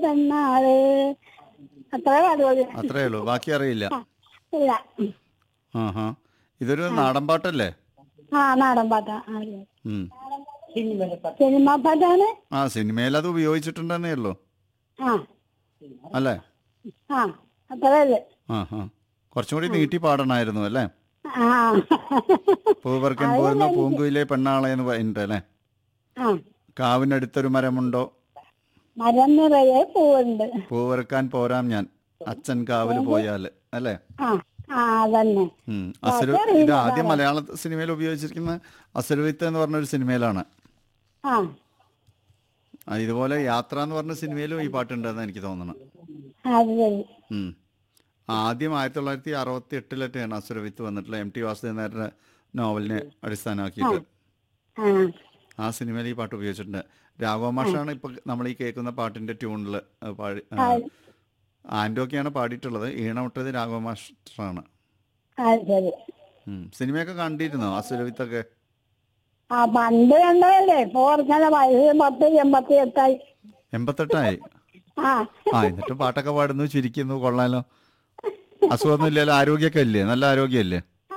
പെണ്ണാള് അത്ര പാടുള്ളൂ അത്രേ ഉള്ളൂ ബാക്കി അറിയില്ല ഇല്ല ആഹാ ഇതൊരു നാടൻ പാട്ടല്ലേ ആ നാടൻ പാട്ടാ ആ, അതെ. ഉം. സിനിമ പാട്ടാണ് ആ സിനിമയിൽ അത് ഉപയോഗിച്ചിട്ടുണ്ടെന്നേ ഉള്ളൂ ആ അല്ലേ ആ അത്രേ ഉള്ളു ആ ആ കുറച്ചും കൂടി നീട്ടി പാടണമായിരുന്നു അല്ലേ ആ പൂവർക്കൻ പോരുന്ന പൂങ്കുയിലെ പെണ്ണാളെ എന്ന് പറഞ്ഞിട്ട് അല്ലേ ആ കാവിനടുത്തൊരു മരമുണ്ടോ മരം നിറയെ പൂവുണ്ട് പൂവറുക്കാൻ പോരാം ഞാൻ അച്ഛൻ കാവില് പോയാല് അല്ലേ ആ ആ അതന്നെ ഉം. അസുര ഇത് ആദ്യം മലയാള സിനിമയിൽ ഉപയോഗിച്ചിരിക്കുന്ന അസുരവിത്ത് എന്ന് പറഞ്ഞൊരു സിനിമയിലാണ് ആ ആ, ഇതുപോലെ യാത്ര എന്ന് പറഞ്ഞ സിനിമയിലും ഈ പാട്ടുണ്ടെന്ന് എനിക്ക് തോന്നണം അത് ശരി ഉം. ആദ്യം ആയിരത്തി തൊള്ളായിരത്തി അറുപത്തി എട്ടിലൊക്കെയാണ് അസുരവിത്ത് വന്നിട്ടുള്ള എം ടി വാസുദേവൻ നായരുടെ നോവലിനെ അടിസ്ഥാനമാക്കിയിട്ട് ആ ആ സിനിമയിൽ ഈ പാട്ട് ഉപയോഗിച്ചിട്ടുണ്ട് രാഘവമാഷാണ് ഇപ്പൊ നമ്മൾ ഈ കേൾക്കുന്ന പാട്ടിന്റെ ട്യൂണിൽ പാടി ആ, ആൻഡോക്കെയാണ് പാടിയിട്ടുള്ളത് ഈണമിട്ടത് രാഘവമാഷാണ് അത് ശരി ഉം. സിനിമയൊക്കെ കണ്ടിരുന്നോ അസുരവിത്തൊക്കെ ആ പണ്ട് കണ്ടതല്ലേ ഇപ്പൊ കുറഞ്ഞ വയസ്സ് പത്ത് എൺപത്തി എട്ടായി എൺപത്തെട്ടായി ആ ആ എന്നിട്ട് പാട്ടൊക്കെ പാടുന്നു ചിരിക്കുന്നു കൊള്ളാലോ അസുഖമൊന്നും ഇല്ലല്ലോ ആരോഗ്യമൊക്കെ ഇല്ലേ നല്ല ആരോഗ്യമല്ലേ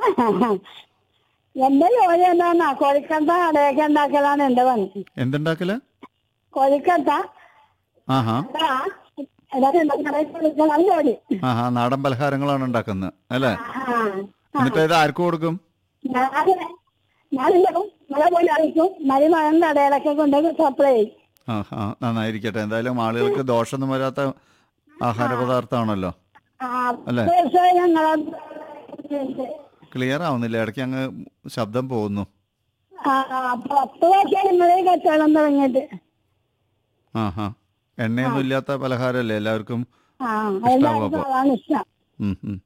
എന്റെ ജോലി എന്താന്നാ കൊഴിക്കട്ട കടയൊക്കെ ഉണ്ടാക്കലാണ് എന്റെ പണി എന്തുണ്ടാക്കല് കൊഴിക്കട്ട ആഹാ ആ, ഇതൊക്കെ ഉണ്ടാക്കണ കൊഴിക്കലാണ് ജോലി ആഹാ നാടൻ പലഹാരങ്ങളാണ് ഉണ്ടാക്കുന്നത് അല്ലേ ആ എന്നിട്ട് ഇത് ആർക്ക് കൊടുക്കും ഞാൻ ഞാനില്ലാവും മഴ പോയി അറിയിക്കും മരി മഴ കടയിലൊക്കെ കൊണ്ട് സപ്ലൈ ചെയ്യും ആ ആ നന്നായിരിക്കട്ടെ എന്തായാലും ആളുകൾക്ക് ദോഷമൊന്നും വരാത്ത ആഹാര പദാർത്ഥമാണല്ലോ ആ അല്ലേ? തീർച്ചയായും ഞങ്ങളെ ക്ലിയർ ആവുന്നില്ല ഇടയ്ക്ക് അങ്ങ് ശബ്ദം പോകുന്നു ആ, ആ, പത്ത് വർഷം നിങ്ങളെ കച്ചവടം തുടങ്ങിയിട്ട് ആ ഹാ എണ്ണയൊന്നും ഇല്ലാത്ത പലഹാരമല്ലേ എല്ലാവർക്കും ആ എല്ലാവർക്കും അതാണ് ഇഷ്ടം ഉം, ഉം.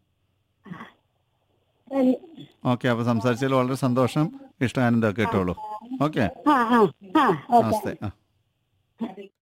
ശരി. ഓക്കെ അപ്പോൾ സംസാരിച്ചതിൽ വളരെ സന്തോഷം ഇഷ്ടമാനന്ദം കേട്ടോളൂ ഓക്കെ ആ ആ ആ ഓക്കെ നമസ്തേ ആ